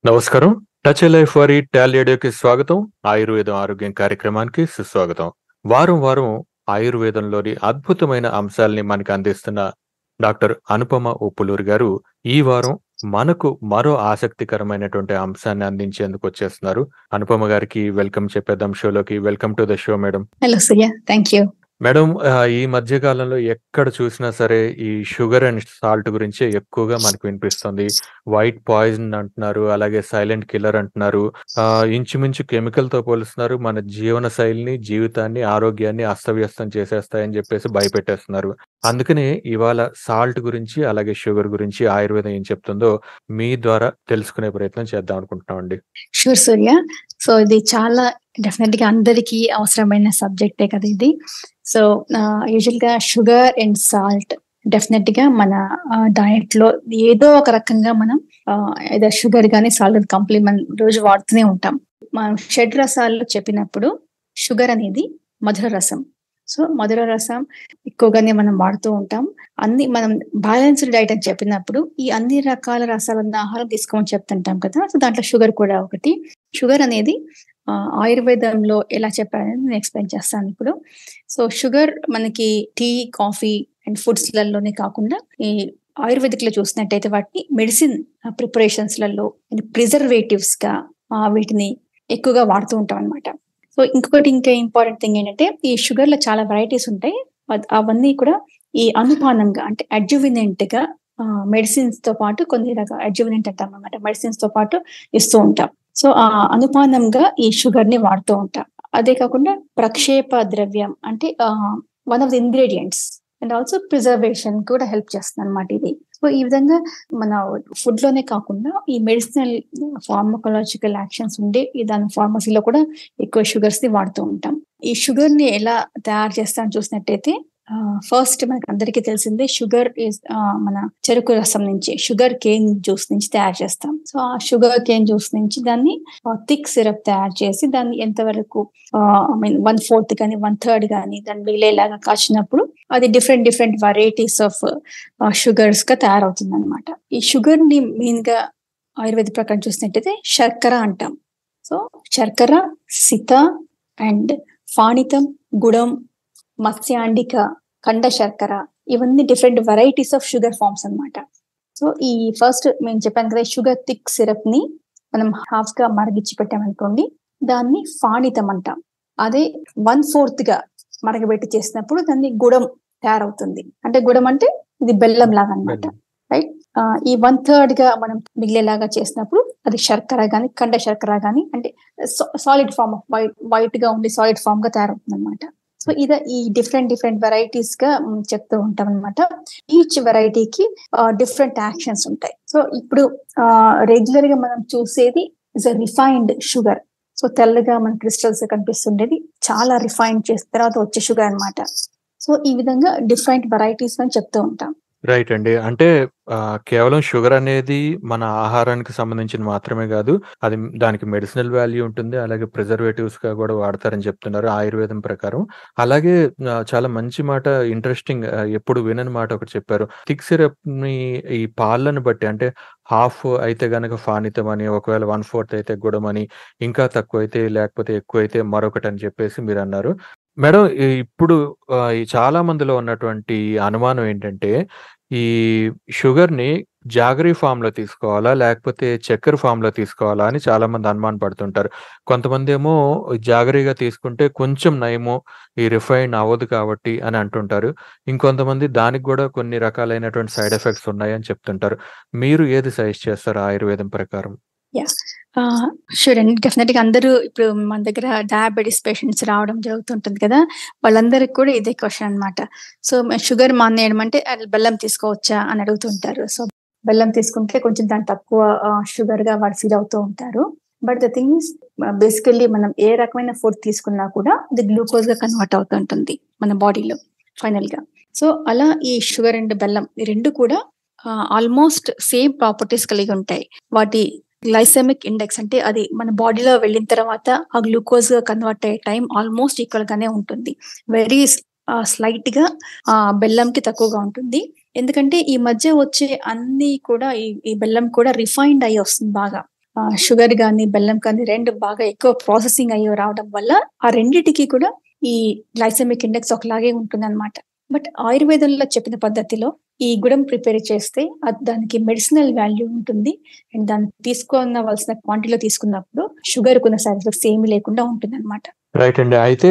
నమస్కారం touch life వారి టాల్ రేడియోకి స్వాగతం ఆయుర్వేదం ఆరోగ్యం కార్యక్రమానికి సుస్వాగతం వారం వారం ఆయుర్వేదంలోని అద్భుతమైన అంశాలని మనకు అందిస్తున్న డాక్టర్ అనుపమ ఉప్పులూరు గారు ఈ వారం మనకు మరో ఆసక్తికరమైనటువంటి అంశాన్ని అందించేందుకు వచ్చేస్తున్నారు అనుపమ గారికి వెల్కమ్ చెప్పేద్దాం షోలోకి welcome to the show madam hello Surya thank you madam ఆ, ఈ మధ్య కాలంలో ఎక్కడ చూసినా సరే ఈ షుగర్ అండ్ సాల్ట్ గురించి ఎక్కువగా మనకు వినిపిస్తుంది వైట్ పాయిజన్ అంటున్నారు అలాగే సైలెంట్ కిల్లర్ అంటున్నారు ఆ, ఇంచుమించు కెమికల్ తో పోలుస్తున్నారు మన జీవన శైలిని జీవితాన్ని ఆరోగ్యాన్ని అస్తవ్యస్తం చేసేస్తాయని చెప్పేసి భయపెట్టేస్తున్నారు అందుకనే ఇవాళ సాల్ట్ గురించి అలాగే షుగర్ గురించి ఆయుర్వేదం ఏం చెప్తుందో మీ ద్వారా తెలుసుకునే ప్రయత్నం చేద్దాం అనుకుంటున్నామండి షూర్ సూర్య సో ఇది చాలా డెఫినెట్ గా అందరికీ అవసరమైన సబ్జెక్టే కదా ఇది సో యూజువల్ గా షుగర్ అండ్ సాల్ట్ డెఫినెట్ గా మన డయట్ లో ఏదో ఒక రకంగా మనం ఏదో షుగర్ గానీ సాల్ట్ కంప్లీమెంట్ రోజు వాడుతూనే ఉంటాం మనం షడ్ రసాల్లో చెప్పినప్పుడు షుగర్ అనేది మధుర రసం సో మధుర రసం ఎక్కువగానే మనం వాడుతూ ఉంటాం అన్ని మనం బ్యాలెన్స్డ్ డైట్ అని చెప్పినప్పుడు ఈ అన్ని రకాల రసాలన్న ఆహారం తీసుకోమని చెప్తుంటాం కదా సో దాంట్లో షుగర్ కూడా ఒకటి షుగర్ అనేది ఆ, ఆయుర్వేదంలో ఎలా చెప్పారని నేను ఎక్స్ప్లెయిన్ చేస్తాను ఇప్పుడు సో షుగర్ మనకి టీ కాఫీ అండ్ ఫుడ్స్ లలోనే కాకుండా ఈ ఆయుర్వేదిక్ లో చూసినట్టయితే వాటిని మెడిసిన్ ప్రిపరేషన్స్ లలో ప్రిజర్వేటివ్స్ గా ఆ, వీటిని ఎక్కువగా వాడుతూ ఉంటాం అనమాట సో ఇంకొకటి ఇంకా ఇంపార్టెంట్ థింగ్ ఏంటంటే ఈ షుగర్ లో చాలా వెరైటీస్ ఉంటాయి అద్- అవన్నీ కూడా ఈ అనుపానంగా అంటే అడ్జువినెంట్ గా మెడిసిన్స్ తో పాటు కొన్ని రకాల అడ్జువినెంట్ అంటాం అనమాట మెడిసిన్స్ తో పాటు ఇస్తూ ఉంటాం సో ఆ అనుపానంగా ఈ షుగర్ ని వాడుతూ ఉంటాం అదే కాకుండా ప్రక్షేప ద్రవ్యం అంటే one of the ingredients and also preservation కూడా హెల్ప్ చేస్తుంది అనమాట ఇది సో ఈ విధంగా మన ఫుడ్ లోనే కాకుండా ఈ మెడిసినల్ ఫార్మకలాజికల్ యాక్షన్స్ ఉండే ఈ దాని ఫార్మసీలో కూడా ఎక్కువ షుగర్స్ ని వాడుతూ ఉంటాం ఈ షుగర్ ని ఎలా తయారు చేస్తాం చూసినట్టయితే ఫస్ట్ మనకి అందరికీ తెలిసిందే షుగర్ ఇస్ మన చెరుకు రసం నుంచి షుగర్ కేన్ జ్యూస్ నుంచి తయారు చేస్తాం సో ఆ షుగర్ కేన్ జ్యూస్ నుంచి దాన్ని థిక్ సిరప్ తయారు చేసి దాన్ని ఎంతవరకు ఐ మీన్ వన్ ఫోర్త్ కానీ వన్ థర్డ్ కానీ దాన్ని మిగిలేలాగా కాచినప్పుడు అది different different varieties of sugars గా తయారవుతుంది అనమాట ఈ షుగర్ ని మెయిన్ గా ఆయుర్వేద ప్రకారం చూసినట్టయితే శర్కర అంటాం సో శర్కర సిత అండ్ ఫాణితం గుడం మత్స్యాండిక కండ శర్కర ఇవన్నీ different varieties of sugar forms అన్నమాట సో ఈ ఫస్ట్ మేము చెప్పాను కదా షుగర్ థిక్ సిరప్ ని మనం హాఫ్ గా మరగిచ్చి పెట్టామనుకోండి దాన్ని ఫాణితం అంటాం అదే వన్ ఫోర్త్ గా మరగబెట్టి చేసినప్పుడు దాన్ని గుడం తయారవుతుంది అంటే గుడం అంటే ఇది బెల్లం లాగా అన్నమాట రైట్ ఈ వన్ థర్డ్ గా మనం మిగిలేలాగా చేసినప్పుడు అది శర్కర గాని కండ శర్కర గాని అంటే solid form of white white గా ఉండి సాలిడ్ ఫార్మ్ గా తయారవుతుంది అనమాట సో ఇది ఈ డిఫరెంట్ డిఫరెంట్ వెరైటీస్ గా మ్, చెప్తూ ఉంటాం అనమాట ఈచ్ వెరైటీకి డిఫరెంట్ యాక్షన్స్ ఉంటాయి సో ఇప్పుడు రెగ్యులర్ గా మనం చూసేది is a refined sugar so తెల్లగా మన క్రిస్టల్స్ కనిపిస్తుండేది చాలా రిఫైన్ చేసిన తర్వాత వచ్చే షుగర్ అన్నమాట సో ఈ విధంగా డిఫరెంట్ వెరైటీస్ అని చెప్తూ ఉంటాం రైట్ అండి అంటే ఆ, కేవలం షుగర్ అనేది మన ఆహారానికి సంబంధించిన మాత్రమే కాదు అది దానికి మెడిసినల్ వాల్యూ ఉంటుంది అలాగే ప్రిజర్వేటివ్స్ గా కూడా వాడతారని చెప్తున్నారు ఆయుర్వేదం ప్రకారం అలాగే ఆ, చాలా మంచి మాట ఇంట్రెస్టింగ్ ఎప్పుడు వినని మాట ఒకటి చెప్పారు థిక్ సిరప్ ని ఈ పాలను బట్టి అంటే హాఫ్ అయితే గనక ఫానితం అని ఒకవేళ వన్ ఫోర్త్ అయితే గుడమని ఇంకా తక్కువ అయితే లేకపోతే ఎక్కువ అయితే మరొకటి అని చెప్పేసి మీరు అన్నారు మేడం ఈ- ఇప్పుడు ఆ, ఈ చాలా మందిలో ఉన్నటువంటి అనుమానం ఏంటంటే ఈ షుగర్ ని జాగరీ ఫామ్ లో తీసుకోవాలా లేకపోతే చక్కెర ఫామ్ లో తీసుకోవాలా అని చాలా మంది అనుమాన పడుతుంటారు కొంతమంది ఏమో జాగరీగా తీసుకుంటే కొంచెం నయము ఈ రిఫైన్ అవ్వదు కాబట్టి అని అంటుంటారు ఇంకొంతమంది దానికి కూడా కొన్ని రకాలైనటువంటి సైడ్ ఎఫెక్ట్స్ ఉన్నాయని చెప్తుంటారు మీరు ఏది సజెస్ట్ చేస్తారు ఆయుర్వేదం ప్రకారం చూడండి డెఫినెట్ గా అందరూ ఇప్పుడు మన దగ్గర డయాబెటీస్ పేషెంట్స్ రావడం జరుగుతుంటుంది కదా వాళ్ళందరికి కూడా ఇదే క్వశ్చన్ అన్నమాట సో షుగర్ మానేయడం అంటే అది బెల్లం తీసుకోవచ్చా అని అడుగుతుంటారు సో బెల్లం తీసుకుంటే కొంచెం దాని తక్కువ షుగర్ గా వాళ్ళు ఫీల్ అవుతూ ఉంటారు but the thing is basically మనం ఏ రకమైన ఫుడ్ తీసుకున్నా కూడా అది గ్లూకోజ్ గా కన్వర్ట్ అవుతుంటుంది మన బాడీలో ఫైనల్ గా సో అలా ఈ షుగర్ అండ్ బెల్లం ఈ రెండు కూడా ఆల్మోస్ట్ సేమ్ ప్రాపర్టీస్ కలిగి ఉంటాయి వాటి గ్లైసెమిక్ ఇండెక్స్ అంటే అది మన బాడీలో వెళ్ళిన తర్వాత ఆ గ్లూకోజ్ గా కన్వర్ట్ అయ్యే టైం ఆల్మోస్ట్ ఈక్వల్ గానే ఉంటుంది వెరీ స్లైట్ గా ఆ బెల్లంకి తక్కువగా ఉంటుంది ఎందుకంటే ఈ మధ్య వచ్చే అన్ని కూడా ఈ ఈ బెల్లం కూడా రిఫైన్డ్ అయ్యి వస్తుంది బాగా షుగర్ గాని బెల్లం కానీ రెండు బాగా ఎక్కువ ప్రాసెసింగ్ అయ్యి రావడం వల్ల ఆ రెండిటికి కూడా ఈ గ్లైసెమిక్ ఇండెక్స్ ఒకలాగే ఉంటుంది అనమాట బట్ ఆయుర్వేదంలో చెప్పిన పద్ధతిలో ఈ గుడం ప్రిపేర్ చేస్తే అది దానికి మెడిసినల్ వాల్యూ ఉంటుంది అండ్ దాన్ని తీసుకోవలసిన క్వాంటిటీలో తీసుకున్నప్పుడు షుగర్ కున్న సైడ్ ఎఫెక్ట్స్ ఏమీ లేకుండా ఉంటుంది అనమాట రైట్ అండి అయితే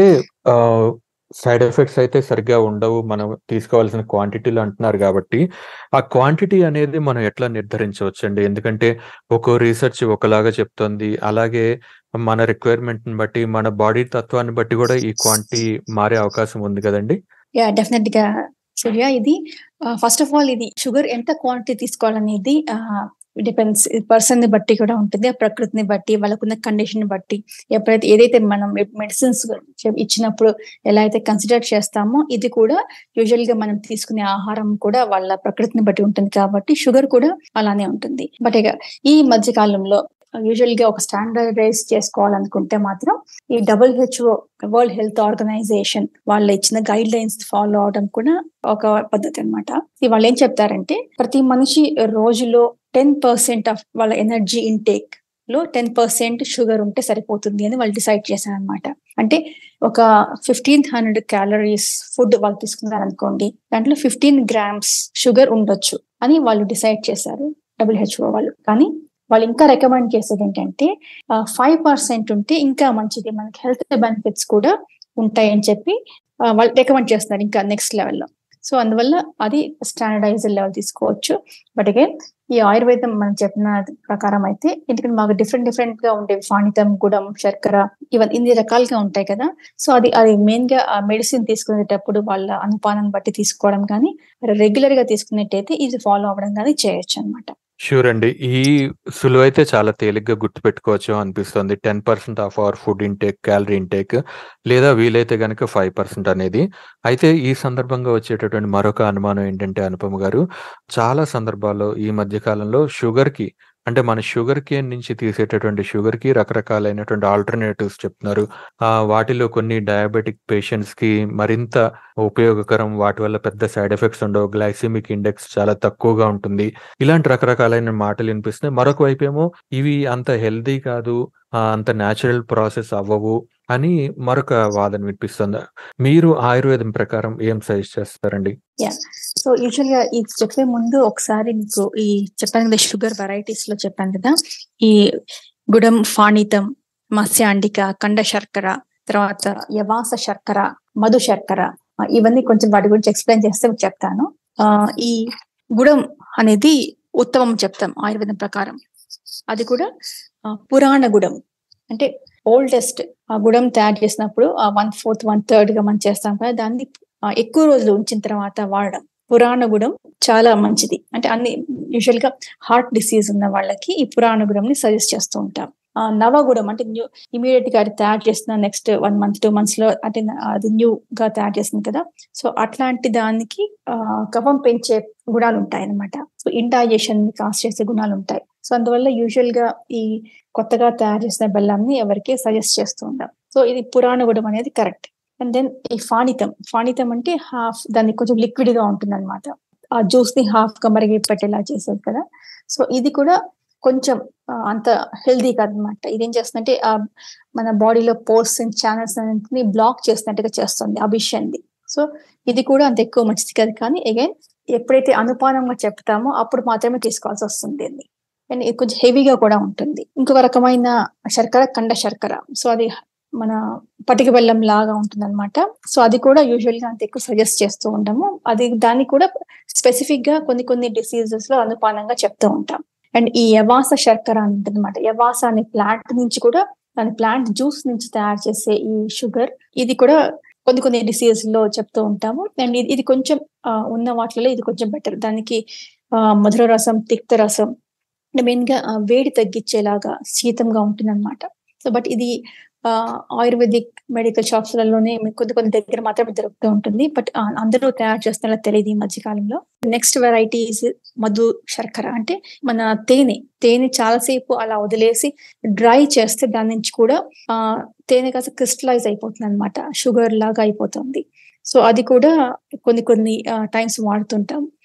సైడ్ ఎఫెక్ట్స్ అయితే సరిగ్గా ఉండవు మనం తీసుకోవాల్సిన క్వాంటిటీలు అంటున్నారు కాబట్టి ఆ క్వాంటిటీ అనేది మనం ఎట్లా నిర్ధారించవచ్చు అండి ఎందుకంటే ఒక్కో రీసెర్చ్ ఒకలాగా చెప్తోంది అలాగే మన రిక్వైర్మెంట్ ని బట్టి మన బాడీ తత్వాన్ని బట్టి కూడా ఈ క్వాంటిటీ మారే అవకాశం ఉంది కదండి యా డెఫినెట్ గా సూర్య ఇది ఫస్ట్ ఆఫ్ ఆల్ ఇది షుగర్ ఎంత క్వాంటిటీ తీసుకోవాలనేది డిపెండ్స్ పర్సన్ ని బట్టి కూడా ఉంటుంది ఆ ప్రకృతిని బట్టి వాళ్ళకున్న కండిషన్ బట్టి ఎప్పుడైతే ఏదైతే మనం మెడిసిన్స్ ఇచ్చినప్పుడు ఎలా అయితే కన్సిడర్ చేస్తామో ఇది కూడా యూజువల్ గా మనం తీసుకునే ఆహారం కూడా వాళ్ళ ప్రకృతిని బట్టి ఉంటుంది కాబట్టి షుగర్ కూడా అలానే ఉంటుంది బట్ ఇక ఈ మధ్య కాలంలో యూజువల్ గా ఒక స్టాండర్డైజ్ చేసుకోవాలనుకుంటే మాత్రం ఈ డబ్ల్యూహెచ్ఓ వరల్డ్ హెల్త్ ఆర్గనైజేషన్ వాళ్ళు ఇచ్చిన గైడ్ లైన్స్ ఫాలో అవడం కూడా ఒక పద్ధతి అనమాట వాళ్ళు ఏం చెప్తారంటే ప్రతి మనిషి రోజులో టెన్ పర్సెంట్ ఆఫ్ వాళ్ళ ఎనర్జీ ఇంటేక్ లో టెన్ పర్సెంట్ షుగర్ ఉంటే సరిపోతుంది అని వాళ్ళు డిసైడ్ చేశారు అనమాట అంటే ఒక ఫిఫ్టీన్ హండ్రెడ్ క్యాలరీస్ ఫుడ్ వాళ్ళు తీసుకున్నారు అనుకోండి దాంట్లో ఫిఫ్టీన్ గ్రామ్స్ షుగర్ ఉండొచ్చు అని వాళ్ళు డిసైడ్ చేశారు డబ్ల్యూహెచ్ఓ వాళ్ళు కానీ వాళ్ళు ఇంకా రికమెండ్ చేసేది ఏంటంటే ఫైవ్ పర్సెంట్ ఉంటే ఇంకా మంచిది మనకి హెల్త్ బెనిఫిట్స్ కూడా ఉంటాయి అని చెప్పి వాళ్ళు రికమెండ్ చేస్తున్నారు ఇంకా నెక్స్ట్ లెవెల్లో సో అందువల్ల అది స్టాండర్డైజ్ లెవెల్ తీసుకోవచ్చు బట్ అగైన్ ఈ ఆయుర్వేదం మనం చెప్పిన ప్రకారం అయితే ఎందుకంటే మాకు డిఫరెంట్ డిఫరెంట్ గా ఉండేవి ఫాణితం గుడం శర్కర ఇవన్నీ ఇన్ని రకాలుగా ఉంటాయి కదా సో అది అది మెయిన్ గా మెడిసిన్ తీసుకునేటప్పుడు వాళ్ళ అనుపానం బట్టి తీసుకోవడం కానీ రెగ్యులర్ గా తీసుకున్నట్టయితే ఇది ఫాలో అవ్వడం కానీ చేయొచ్చు అనమాట షూర్ అండి ఈ సులువైతే చాలా తేలిగ్గా గుర్తుపెట్టుకోవచ్చు అనిపిస్తుంది ten percent of our food intake calorie intake లేదా వీలైతే గనక ఫైవ్ పర్సెంట్ అనేది అయితే ఈ సందర్భంగా వచ్చేటటువంటి మరొక అనుమానం ఏంటంటే అనుపమ గారు చాలా సందర్భాల్లో ఈ మధ్య కాలంలో షుగర్ కి అంటే మన షుగర్ కేన్ నుంచి తీసేటటువంటి షుగర్ కి రకరకాలైనటువంటి ఆల్టర్నేటివ్స్ చెప్తున్నారు ఆ వాటిలో కొన్ని డయాబెటిక్ పేషెంట్స్ కి మరింత ఉపయోగకరం వాటి వల్ల పెద్ద సైడ్ ఎఫెక్ట్స్ ఉండవు గ్లైసిమిక్ ఇండెక్స్ చాలా తక్కువగా ఉంటుంది ఇలాంటి రకరకాలైన మాటలు వినిపిస్తున్నాయి మరొక వైపు ఏమో ఇవి అంత హెల్దీ కాదు అంత న్యాచురల్ ప్రాసెస్ అవ్వవు అని మరొక వాదన వినిపిస్తుంది మీరు ఆయుర్వేదం ప్రకారం ఏం సజెస్ట్ చేస్తారండి యా సో యూజువల్ గా ఇది చెప్పే ముందు ఒకసారి మీకు ఈ చెప్పాను కదా షుగర్ వెరైటీస్ లో చెప్పాను కదా ఈ గుడం ఫాణితం మత్స్యాండిక కండ శర్కర తర్వాత యవాస శర్కర మధు శర్కర ఇవన్నీ కొంచెం వాటి గురించి ఎక్స్ప్లెయిన్ చేస్తే చెప్తాను ఆ ఈ గుడం అనేది ఉత్తమం చెప్తాం ఆయుర్వేదం ప్రకారం అది కూడా పురాణ గుడం అంటే ఓల్డెస్ట్ ఆ గుడం తయారు చేసినప్పుడు ఆ వన్ ఫోర్త్ వన్ థర్డ్ గా మనం చేస్తాం కదా దాన్ని ఎక్కువ రోజులు ఉంచిన తర్వాత వాడడం పురాణ గుడం చాలా మంచిది అంటే అన్ని యూజువల్ గా హార్ట్ డిసీజ్ ఉన్న వాళ్ళకి ఈ పురాణ గుడం ని సజెస్ట్ చేస్తూ ఉంటాం నవగుడం అంటే న్యూ ఇమీడియట్ గా అది తయారు చేసిన next one month two months లో అంటే అది న్యూ గా తయారు చేసింది కదా సో అట్లాంటి దానికి కఫం పెంచే గుణాలు ఉంటాయి అనమాట సో ఇండైజేషన్ కాస్ చేసే గుణాలు ఉంటాయి సో అందువల్ల యూజువల్ గా ఈ కొత్తగా తయారు చేసిన బెల్లాన్ని ఎవరికి సజెస్ట్ చేస్తూ ఉంటాం సో ఇది పురాణ గుడం అనేది కరెక్ట్ అండ్ దెన్ ఈ ఫాణితం ఫాణితం అంటే హాఫ్ దాన్ని కొంచెం లిక్విడ్ గా ఉంటుంది అనమాట ఆ జ్యూస్ ని హాఫ్ గా మరిగి పెట్టేలా చేసేది కదా సో ఇది కూడా కొంచెం అంత హెల్దీ కాదనమాట ఇదేం చేస్తుందంటే ఆ మన బాడీలో పోర్స్ అండ్ ఛానల్స్ అన్నింటిని బ్లాక్ చేసినట్టుగా చేస్తుంది అభిషంది సో ఇది కూడా అంత ఎక్కువ మంచిది కాదు కానీ అగైన్ ఎప్పుడైతే అనుపానంగా చెప్తామో అప్పుడు మాత్రమే తీసుకోవాల్సి వస్తుంది అండి అండ్ ఇది కొంచెం హెవీగా కూడా ఉంటుంది ఇంకొక రకమైన శర్కర కండ శర్కర సో అది మన పటిక బెల్లం లాగా ఉంటుంది అనమాట సో అది కూడా యూజువల్ గా అంత ఎక్కువ సజెస్ట్ చేస్తూ ఉంటాము అది దాన్ని కూడా స్పెసిఫిక్ గా కొన్ని కొన్ని డిసీజెస్ లో అనుపానంగా చెప్తూ ఉంటాం అండ్ ఈ యవాస శర్కర అని ఉంటుంది అనమాట యవాస అనే ప్లాంట్ నుంచి కూడా దాని ప్లాంట్ జ్యూస్ నుంచి తయారు చేసే ఈ షుగర్ ఇది కూడా కొన్ని కొన్ని డిసీజ్ లో చెప్తూ ఉంటాము అండ్ ఇది కొంచెం ఉన్న వాటిలో ఇది కొంచెం బెటర్ దానికి మధుర రసం తిక్త రసం మెయిన్ గా వేడి తగ్గించేలాగా శీతంగా ఉంటుంది అనమాట సో బట్ ఇది ఆయుర్వేదిక్ మెడికల్ షాప్స్ లలోనే కొద్ది కొద్ది దగ్గర మాత్రమే దొరుకుతూ ఉంటుంది బట్ అందరూ తయారు చేస్తున్నారో తెలియదు ఈ మధ్య కాలంలో నెక్స్ట్ వెరైటీస్ మధు శర్కర అంటే మన తేనె తేనె చాలాసేపు అలా వదిలేసి డ్రై చేస్తే దాని నుంచి కూడా ఆ తేనె కాస్త క్రిస్టలైజ్ అయిపోతుంది అనమాట షుగర్ లాగా అయిపోతుంది సో అది కూడా కొన్ని కొన్ని టైమ్స్ వాడుతుంటాం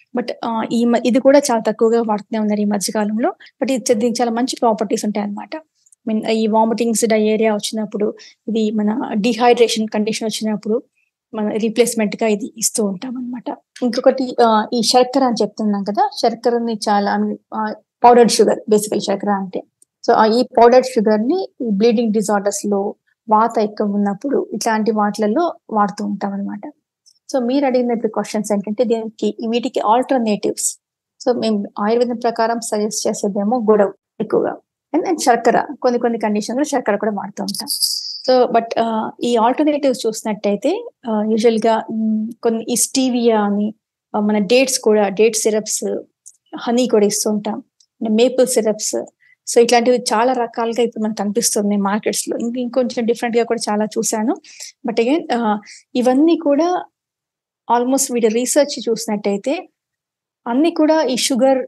బట్ ఈ మ- ఇది కూడా చాలా తక్కువగా వాడుతూనే ఉన్నారు ఈ మధ్య కాలంలో బట్ ఇది చ- దీనికి చాలా మంచి ప్రాపర్టీస్ ఉంటాయి అన్నమాట మీన్ ఈ వామిటింగ్స్ డయేరియా వచ్చినప్పుడు ఇది మన డిహైడ్రేషన్ కండిషన్ వచ్చినప్పుడు మన రీప్లేస్మెంట్ గా ఇది ఇస్తూ ఉంటాం అనమాట ఇంకొకటి ఆ, ఈ శర్కర అని చెప్తున్నాం కదా శర్కరని చాలా పౌడర్డ్ షుగర్ బేసికల్ శర్కర అంటే సో ఈ పౌడర్డ్ షుగర్ ని ఈ బ్లీడింగ్ డిజార్డర్స్ లో వాత ఎక్కువ ఉన్నప్పుడు ఇట్లాంటి వాటిలలో వాడుతూ ఉంటాం అనమాట సో మీరు అడిగిన ఇప్పుడు క్వశ్చన్స్ ఏంటంటే దీనికి వీటికి ఆల్టర్నేటివ్స్ సో మేము ఆయుర్వేదం ప్రకారం సజెస్ట్ చేసేదేమో గొడవ ఎక్కువగా అండ్ అండ్ శర్కర కొన్ని కొన్ని కండిషన్లో శర్కర కూడా వాడుతూ ఉంటాం సో బట్ ఈ ఆల్టర్నేటివ్స్ చూసినట్టయితే యూజువల్ గా మ్, కొన్ని ఈ స్టీవియా అని ఆ, మన డేట్స్ కూడా డేట్ సిరప్స్ హనీ కూడా ఇస్తుంటాం మేపుల్ సిరప్స్ సో ఇట్లాంటివి చాలా రకాలుగా ఇప్పుడు మనకు కనిపిస్తున్నాయి మార్కెట్స్ లో ఇంక ఇంకొంచెం డిఫరెంట్ గా కూడా చాలా చూశాను బట్ అగైన్ ఇవన్నీ కూడా ఆల్మోస్ట్ వీటి రీసెర్చ్ చూసినట్టయితే అన్ని కూడా ఈ షుగర్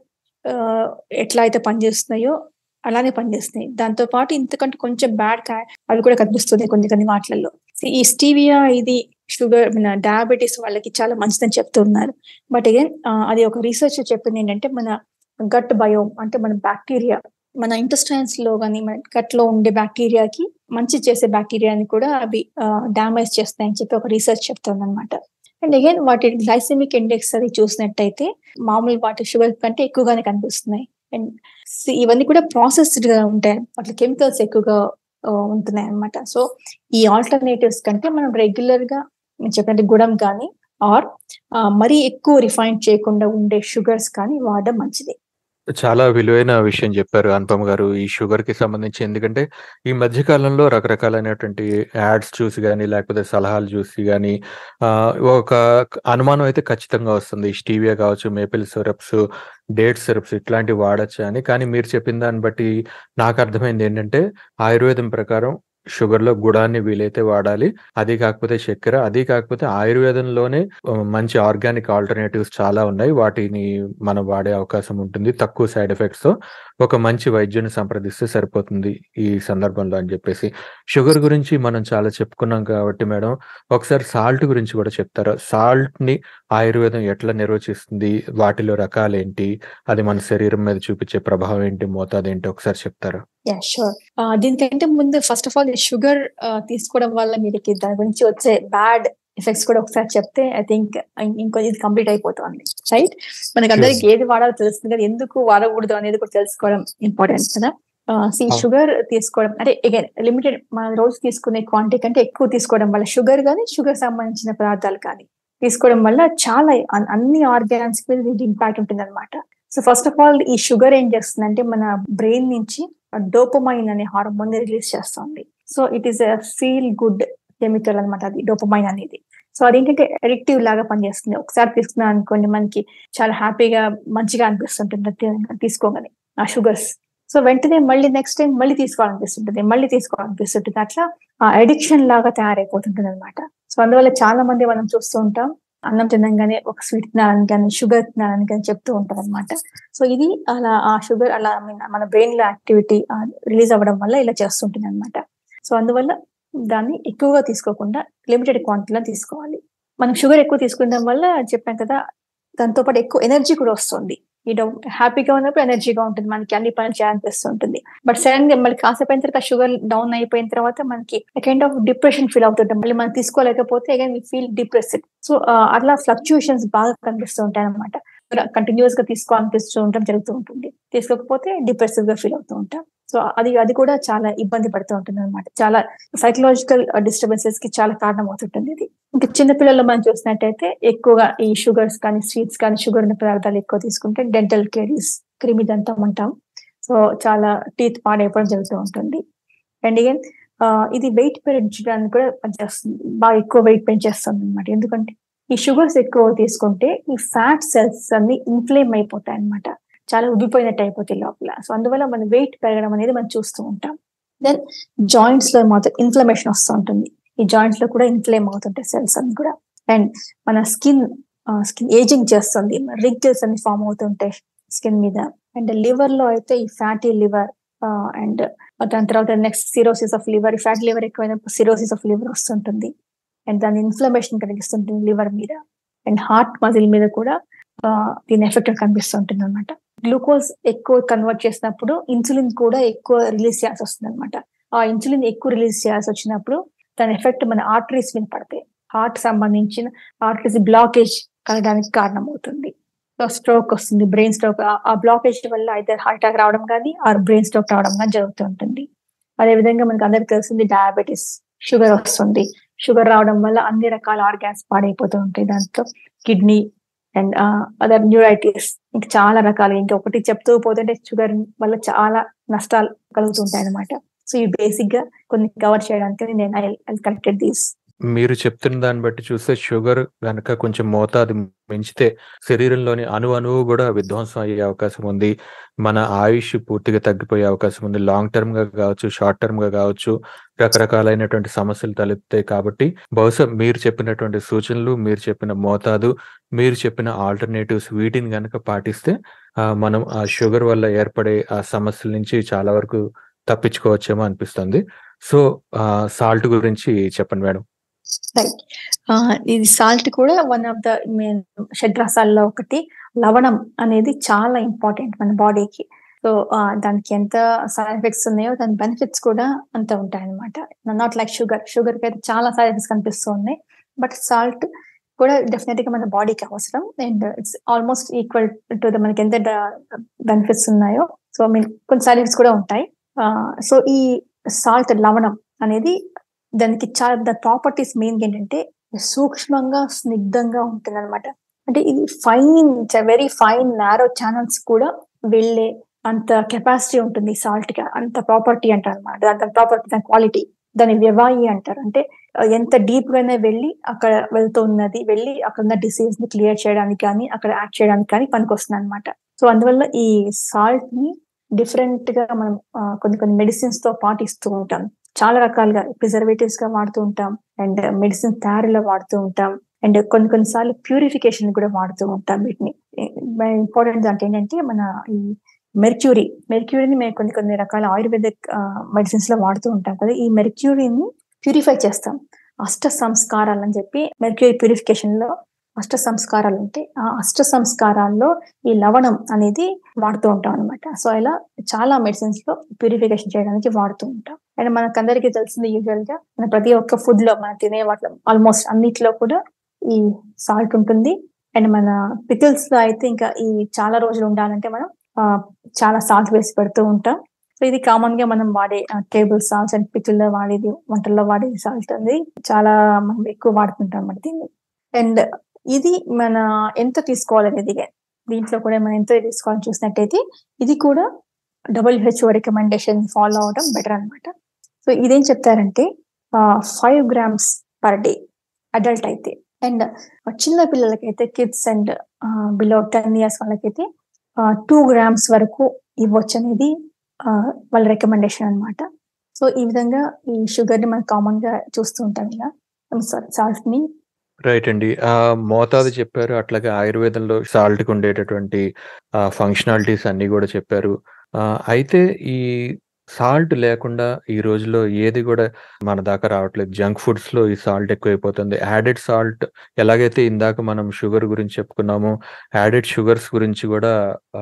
ఎట్లా అయితే పనిచేస్తున్నాయో అలానే పనిచేస్తున్నాయి దాంతో పాటు ఇంతకంటే కొంచెం బ్యాడ్ అవి కూడా కనిపిస్తుంది కొన్ని కొన్ని వాటిలలో ఈ స్టీవియా ఇది షుగర్ మన డయాబెటీస్ వాళ్ళకి చాలా మంచిదని చెప్తున్నారు బట్ అగైన్ అది ఒక రీసెర్చ్ చెప్పింది ఏంటంటే మన గట్ బయోమ్ అంటే మన బ్యాక్టీరియా మన ఇంటెస్టైన్స్ లో కానీ మన గట్ లో ఉండే బ్యాక్టీరియాకి మంచి చేసే బ్యాక్టీరియాని కూడా అవి డామేజ్ చేస్తాయని చెప్పి ఒక రీసెర్చ్ చెప్తుంది అనమాట అండ్ అగైన్ వాటి గ్లైసెమిక్ ఇండెక్స్ అది చూసినట్టయితే మామూలు వాటి షుగర్ కంటే ఎక్కువగానే కనిపిస్తున్నాయి అండ్ ఇవన్నీ కూడా ప్రాసెస్డ్ గా ఉంటాయి వాటి కెమికల్స్ ఎక్కువగా ఆ, ఉంటున్నాయి అన్నమాట సో ఈ ఆల్టర్నేటివ్స్ కంటే మనం రెగ్యులర్ గా నేను చెప్పినట్టు గుడం కానీ ఆర్ మరీ ఎక్కువ రిఫైన్ చేయకుండా ఉండే షుగర్స్ కానీ వాడడం మంచిది చాలా విలువైన విషయం చెప్పారు అనుపమ గారు ఈ షుగర్ కి సంబంధించి ఎందుకంటే ఈ మధ్య కాలంలో రకరకాలైనటువంటి యాడ్స్ చూసి కానీ లేకపోతే సలహాలు చూసి కానీ ఒక అనుమానం అయితే ఖచ్చితంగా వస్తుంది ఈ స్టీవియా కావచ్చు మేపిల్ సిరప్స్ డేట్ సిరప్స్ ఇట్లాంటివి వాడచ్చా అని కానీ మీరు చెప్పిన దాన్ని బట్టి నాకు అర్థమైంది ఏంటంటే ఆయుర్వేదం ప్రకారం షుగర్ లో గుడాన్ని వీలైతే వాడాలి అది కాకపోతే చక్కెర అది కాకపోతే ఆయుర్వేదంలోనే ఆ, మంచి ఆర్గానిక్ ఆల్టర్నేటివ్స్ చాలా ఉన్నాయి వాటిని మనం వాడే అవకాశం ఉంటుంది తక్కువ సైడ్ ఎఫెక్ట్స్ తో ఒక మంచి వైద్యుని సంప్రదిస్తే సరిపోతుంది ఈ సందర్భంలో అని చెప్పేసి షుగర్ గురించి మనం చాలా చెప్పుకున్నాం కాబట్టి మేడం ఒకసారి సాల్ట్ గురించి కూడా చెప్తారా సాల్ట్ ని ఆయుర్వేదం ఎట్లా నిర్వచిస్తుంది వాటిలో రకాలేంటి అది మన శరీరం మీద చూపించే ప్రభావం ఏంటి మోతాదు ఏంటి ఒకసారి చెప్తారా యా షూర్ దీనికంటే ముందు ఫస్ట్ ఆఫ్ ఆల్ షుగర్ తీసుకోవడం వల్ల మీకు దాని గురించి వచ్చే బ్యాడ్ ఎఫెక్ట్స్ కూడా ఒకసారి చెప్తే ఐ థింక్ ఇంకో ఇది కంప్లీట్ అయిపోతుంది రైట్ మనకి అందరికి ఏది వాడాలో తెలుస్తుంది కదా ఎందుకు వాడకూడదు అనేది కూడా తెలుసుకోవడం ఇంపార్టెంట్ కదా సి అవును. షుగర్ తీసుకోవడం అంటే అగైన్ లిమిటెడ్ మన రోజు తీసుకునే క్వాంటిటీ కంటే ఎక్కువ తీసుకోవడం వల్ల షుగర్ కానీ షుగర్ సంబంధించిన పదార్థాలు కానీ తీసుకోవడం వల్ల చాలా అన్- అన్ని ఆర్గాన్స్ మీద దీనికి ఇంపాక్ట్ ఉంటుంది అనమాట సో ఫస్ట్ ఆఫ్ ఆల్ ఈ షుగర్ ఏం చేస్తుందంటే మన బ్రెయిన్ నుంచి డోపమైన్ అనే హార్మోన్ రిలీజ్ చేస్తుంది so it is a feel good chemical అన్నమాట అది డోపమైన్ అనేది సో అదేంటంటే అడిక్టివ్ లాగా పనిచేస్తుంది ఒకసారి తీసుకున్నాం అనుకోండి మనకి చాలా హ్యాపీగా మంచిగా అనిపిస్తుంటుంది అది తీసుకోగానే ఆ షుగర్స్ సో వెంటనే మళ్ళీ నెక్స్ట్ టైం మళ్ళీ తీసుకోవాలనిపిస్తుంటుంది మళ్ళీ తీసుకోవాలనిపిస్తుంటుంది అట్లా ఆ అడిక్షన్ లాగా తయారైపోతుంటుంది అనమాట సో అందువల్ల చాలా మంది మనం చూస్తూ ఉంటాం అన్నం తినంగానే ఒక స్వీట్ తినాలని కానీ షుగర్ తినాలని కానీ చెప్తూ ఉంటారు అనమాట సో ఇది అలా ఆ షుగర్ అలా I mean, మన బ్రెయిన్ లో యాక్టివిటీ రిలీజ్ అవ్వడం వల్ల ఇలా చేస్తుంటుంది అనమాట సో అందువల్ల దాన్ని ఎక్కువగా తీసుకోకుండా లిమిటెడ్ క్వాంటిటీలో తీసుకోవాలి మనం షుగర్ ఎక్కువ తీసుకునడం వల్ల చెప్పాం కదా దాంతో పాటు ఎక్కువ ఎనర్జీ కూడా వస్తుంది ఈ హ్యాపీగా ఉన్నప్పుడు ఎనర్జీగా ఉంటుంది మనకి అన్ని పనులు చేయాలనిపిస్తుంటుంది బట్ సడన్ గా మళ్ళీ కాసేపు అయిన తర్వాత షుగర్ డౌన్ అయిపోయిన తర్వాత మనకి కైండ్ ఆఫ్ డిప్రెషన్ ఫీల్ అవుతుంటాం మళ్ళీ మనం తీసుకోలేకపోతే అగైన్ ఫీల్ డిప్రెస్డ్ సో అట్లా ఫ్లక్చుయేషన్స్ బాగా కనిపిస్తూ ఉంటాయి అనమాట కంటిన్యూస్ గా తీసుకోవాలనిపిస్తూ ఉండడం జరుగుతూ ఉంటుంది తీసుకోకపోతే డిప్రెసివ్ గా ఫీల్ అవుతూ ఉంటాం సో అది అది కూడా చాలా ఇబ్బంది పడుతూ ఉంటుంది అనమాట చాలా సైకలాజికల్ డిస్టర్బెన్సెస్ కి చాలా కారణం అవుతుంటుంది ఇది ఇంకా చిన్న పిల్లల్లో మనం చూసినట్టయితే ఎక్కువగా ఈ షుగర్స్ కానీ స్వీట్స్ కానీ షుగర్ ఉన్న పదార్థాలు ఎక్కువ తీసుకుంటే డెంటల్ కేరీస్ క్రిమి దంతం అంటాం సో చాలా టీత్ పాడైపోవడం జరుగుతూ ఉంటుంది అండ్ అగైన్ ఇది వెయిట్ పెంచడానికి కూడా పనిచేస్తుంది బాగా ఎక్కువ వెయిట్ పెంచేస్తుంది అనమాట ఎందుకంటే ఈ షుగర్స్ ఎక్కువ తీసుకుంటే ఈ ఫ్యాట్ సెల్స్ అన్ని ఇన్ఫ్లేమ్ అయిపోతాయి అనమాట చాలా ఉబ్బిపోయినట్టు అయిపోతాయి లోపల సో అందువల్ల మన వెయిట్ పెరగడం అనేది మనం చూస్తూ ఉంటాం దెన్ జాయింట్స్ లో మాత్రం ఇన్ఫ్లమేషన్ వస్తూ ఉంటుంది ఈ జాయింట్స్ లో కూడా ఇన్ఫ్లేమ్ అవుతుంటాయి సెల్స్ అన్ని కూడా అండ్ మన స్కిన్ స్కిన్ ఏజింగ్ చేస్తుంది రింకిల్స్ అన్ని ఫామ్ అవుతుంటాయి స్కిన్ మీద అండ్ లివర్ లో అయితే ఈ ఫ్యాటీ లివర్ అండ్ దాని తర్వాత next cirrhosis of liver fat liver ఎక్కువైన సిరోసిస్ ఆఫ్ లివర్ వస్తుంటుంది అండ్ దాని ఇన్ఫ్లమేషన్ కలిగిస్తుంటుంది లివర్ మీద అండ్ హార్ట్ మజిల్ మీద కూడా దీని ఎఫెక్ట్ కనిపిస్తుంటుంది అనమాట గ్లూకోజ్ ఎక్కువ కన్వర్ట్ చేసినప్పుడు ఇన్సులిన్ కూడా ఎక్కువ రిలీజ్ చేయాల్సి వస్తుంది అనమాట ఆ ఇన్సులిన్ ఎక్కువ రిలీజ్ చేయాల్సి వచ్చినప్పుడు దాని ఎఫెక్ట్ మన ఆర్టరీస్ మీద పడతాయి హార్ట్ సంబంధించిన ఆర్టరీస్ బ్లాకేజ్ కలగడానికి కారణమవుతుంది సో స్ట్రోక్ వస్తుంది బ్రెయిన్ స్ట్రోక్ ఆ బ్లాకేజ్ వల్ల అయితే హార్ట్ అటాక్ రావడం కానీ ఆ బ్రెయిన్ స్ట్రోక్ రావడం కానీ జరుగుతూ ఉంటుంది అదేవిధంగా మనకి అందరికి తెలిసింది డయాబెటీస్ షుగర్ వస్తుంది షుగర్ రావడం వల్ల అన్ని రకాల ఆర్గాన్స్ పాడైపోతూ ఉంటాయి దాంట్లో కిడ్నీ అండ్ అదర్ న్యూరైటిస్ ఇంకా చాలా రకాలు ఇంకా ఒకటి చెప్తూ పోతుంటే షుగర్ వల్ల చాలా నష్టాలు కలుగుతుంటాయి అనమాట సో ఈ బేసిక్ గా కొన్ని కవర్ చేయడానికి నేను ఐ కలెక్టెడ్ దీస్ మీరు చెప్తున్న దాన్ని బట్టి చూస్తే షుగర్ గనక కొంచెం మోతాదు పెంచితే శరీరంలోని అణు అణువు కూడా విధ్వంసం అయ్యే అవకాశం ఉంది మన ఆయుష్ పూర్తిగా తగ్గిపోయే అవకాశం ఉంది లాంగ్ టర్మ్ గా కావచ్చు షార్ట్ టర్మ్ గా కావచ్చు రకరకాలైనటువంటి సమస్యలు తలెత్తాయి కాబట్టి బహుశా మీరు చెప్పినటువంటి సూచనలు మీరు చెప్పిన మోతాదు మీరు చెప్పిన ఆల్టర్నేటివ్స్ వీటిని గనక పాటిస్తే మనం ఆ షుగర్ వల్ల ఏర్పడే ఆ సమస్యల నుంచి చాలా వరకు తప్పించుకోవచ్చేమో అనిపిస్తుంది సో సాల్ట్ గురించి చెప్పండి మేడం రైట్ ఇది సాల్ట్ కూడా వన్ ఆఫ్ ద షడ్రసాల్లో ఒకటి లవణం అనేది చాలా ఇంపార్టెంట్ మన బాడీకి సో దానికి ఎంత సైడ్ ఎఫెక్ట్స్ ఉన్నాయో దాని బెనిఫిట్స్ కూడా అంత ఉంటాయి అనమాట నాట్ లైక్ షుగర్ షుగర్ కి అయితే చాలా సైడ్ ఎఫెక్ట్స్ కనిపిస్తూ ఉన్నాయి బట్ సాల్ట్ కూడా డెఫినెట్ గా మన బాడీకి అవసరం and it's almost equal to the మనకి ఎంత బెనిఫిట్స్ ఉన్నాయో సో మీ కొన్ని సైడ్ ఎఫెక్ట్స్ కూడా ఉంటాయి సో ఈ సాల్ట్ లవణం అనేది దానికి చాలా ద ప్రాపర్టీస్ మెయిన్ ఏంటంటే సూక్ష్మంగా స్నిగ్ధంగా ఉంటుంది అనమాట అంటే ఇది fine very fine narrow channels కూడా వెళ్ళే అంత కెపాసిటీ ఉంటుంది సాల్ట్ కి అంత ప్రాపర్టీ అంటారు అనమాట అంత ప్రాపర్టీ దాని క్వాలిటీ దాని వ్యవాయి అంటారు అంటే ఎంత డీప్ గానే వెళ్ళి అక్కడ వెళ్తున్నది వెళ్ళి అక్కడ ఉన్న డిసీజ్ ని క్లియర్ చేయడానికి కానీ అక్కడ యాక్ట్ చేయడానికి కానీ పనికొస్తుంది అనమాట సో అందువల్ల ఈ సాల్ట్ ని డిఫరెంట్ గా మనం కొన్ని కొన్ని మెడిసిన్స్ తో పాటిస్తూ ఉంటాం చాలా రకాలుగా ప్రిజర్వేటివ్స్ గా వాడుతూ ఉంటాం అండ్ మెడిసిన్ తయారీలో వాడుతూ ఉంటాం అండ్ కొన్ని కొన్నిసార్లు ప్యూరిఫికేషన్ కూడా వాడుతూ ఉంటాం వీటిని ఇంపార్టెంట్ అంటే ఏంటంటే మన ఈ మెర్క్యూరీ మెర్క్యూరీని మేము కొన్ని కొన్ని రకాల ఆయుర్వేదిక్ మెడిసిన్స్ లో వాడుతూ ఉంటాం కదా ఈ మెర్క్యూరీని ప్యూరిఫై చేస్తాం అష్ట సంస్కారాలు అని చెప్పి మెర్క్యూరీ ప్యూరిఫికేషన్ లో అష్ట సంస్కారాలు ఉంటాయి ఆ అష్ట సంస్కారాల్లో ఈ లవణం అనేది వాడుతూ ఉంటాం అనమాట సో ఇలా చాలా మెడిసిన్స్ లో ప్యూరిఫికేషన్ చేయడానికి వాడుతూ ఉంటాం అండ్ మనకందరికీ తెలిసింది యూజువల్ గా మన ప్రతి ఒక్క ఫుడ్ లో మనం తినే వాటిలో ఆల్మోస్ట్ అన్నిట్లో కూడా ఈ సాల్ట్ ఉంటుంది అండ్ మన పికిల్స్ లో అయితే ఇంకా ఈ చాలా రోజులు ఉండాలంటే మనం చాలా సాల్ట్ వేసి పెడుతూ ఉంటాం సో ఇది కామన్ గా మనం వాడే టేబుల్ సాల్ట్స్ అండ్ పికిల్లో వాడేది వంటల్లో వాడేది సాల్ట్ అనేది చాలా మనం ఎక్కువ వాడుతుంటాం అన్నమాట దీన్ని అండ్ ఇది మన ఎంత తీసుకోవాలనేది దీంట్లో కూడా మనం ఎంత తీసుకోవాలని చూసినట్టయితే ఇది కూడా డబ్ల్యూహెచ్ఓ రికమెండేషన్ ఫాలో అవడం బెటర్ అనమాట సో ఇదేం చెప్తారంటే five grams per day adult అయితే అండ్ చిన్న పిల్లలకైతే kids and below ten years వాళ్ళకైతే టూ గ్రామ్స్ వరకు ఇవ్వచ్చు అనేది వాళ్ళ రికమెండేషన్ అనమాట సో ఈ విధంగా ఈ షుగర్ ని మనం కామన్ గా చూస్తూ ఉంటాం ఇలా సారీ సాల్ట్ ని రైట్ అండి ఆ మోతాదు చెప్పారు అట్లాగే ఆయుర్వేదంలో సాల్ట్ కి ఉండేటటువంటి ఫంక్షనాలిటీస్ అన్ని కూడా చెప్పారు అయితే ఈ సాల్ట్ లేకుండా ఈ రోజుల్లో ఏది కూడా మన దాకా రావట్లేదు జంక్ ఫుడ్స్ లో ఈ సాల్ట్ ఎక్కువైపోతుంది యాడెడ్ సాల్ట్ ఎలాగైతే ఇందాక మనం షుగర్ గురించి చెప్పుకున్నామో యాడెడ్ షుగర్స్ గురించి కూడా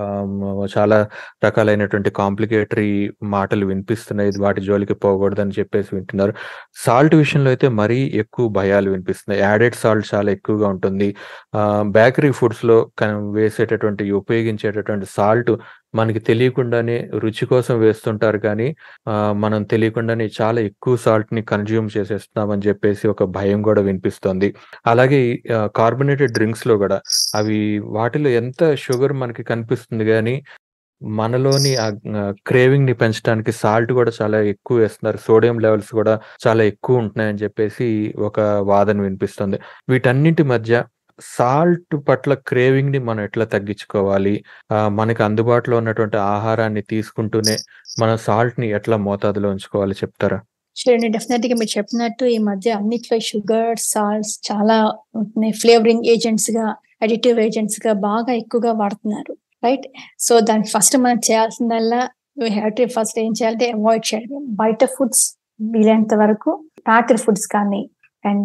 చాలా రకాలైనటువంటి కాంప్లికేటరీ మాటలు వినిపిస్తున్నాయి వాటి జోలికి పోకూడదని చెప్పేసి వింటున్నారు సాల్ట్ విషయంలో అయితే మరీ ఎక్కువ భయాలు వినిపిస్తున్నాయి యాడెడ్ సాల్ట్ చాలా ఎక్కువగా ఉంటుంది బేకరీ ఫుడ్స్ లో వేసేటటువంటి ఉపయోగించేటటువంటి సాల్ట్ మనకి తెలియకుండానే రుచి కోసం వేస్తుంటారు కానీ మనం తెలియకుండానే చాలా ఎక్కువ సాల్ట్ ని కన్జ్యూమ్ చేసేస్తున్నాం అని చెప్పేసి ఒక భయం కూడా వినిపిస్తుంది అలాగే కార్బొనేటెడ్ డ్రింక్స్ లో కూడా అవి వాటిలో ఎంత షుగర్ మనకి కనిపిస్తుంది కానీ మనలోని ఆ క్రేవింగ్ ని పెంచడానికి సాల్ట్ కూడా చాలా ఎక్కువ వేస్తున్నారు సోడియం లెవెల్స్ కూడా చాలా ఎక్కువ ఉంటున్నాయని చెప్పేసి ఒక వాదన వినిపిస్తుంది వీటన్నింటి మధ్య సాల్ట్ పట్ల క్రేవింగ్ ని మనం ఎట్లా తగ్గించుకోవాలి మనకి అందుబాటులో ఉన్నటువంటి ఆహారాన్ని తీసుకుంటూనే మన సాల్ట్ ని ఎట్లా మోతాదులో ఉంచుకోవాలి చెప్తారా చూడండి డెఫినెట్ గా మీరు చెప్పినట్టు ఈ మధ్య అన్నిట్లో షుగర్ సాల్ట్స్ చాలా ఫ్లేవరింగ్ ఏజెంట్స్ గా అడిటివ్ ఏజెంట్స్ గా బాగా ఎక్కువగా వాడుతున్నారు రైట్ సో దానికి ఫస్ట్ మనం చేయాల్సిందల్లా హ్యావ్ టు ఫస్ట్ ఏం చేయాలంటే అవాయిడ్ చేయాలి బయట ఫుడ్స్ వీలైనంత వరకు ప్యాక్డ్ ఫుడ్స్ కానీ అండ్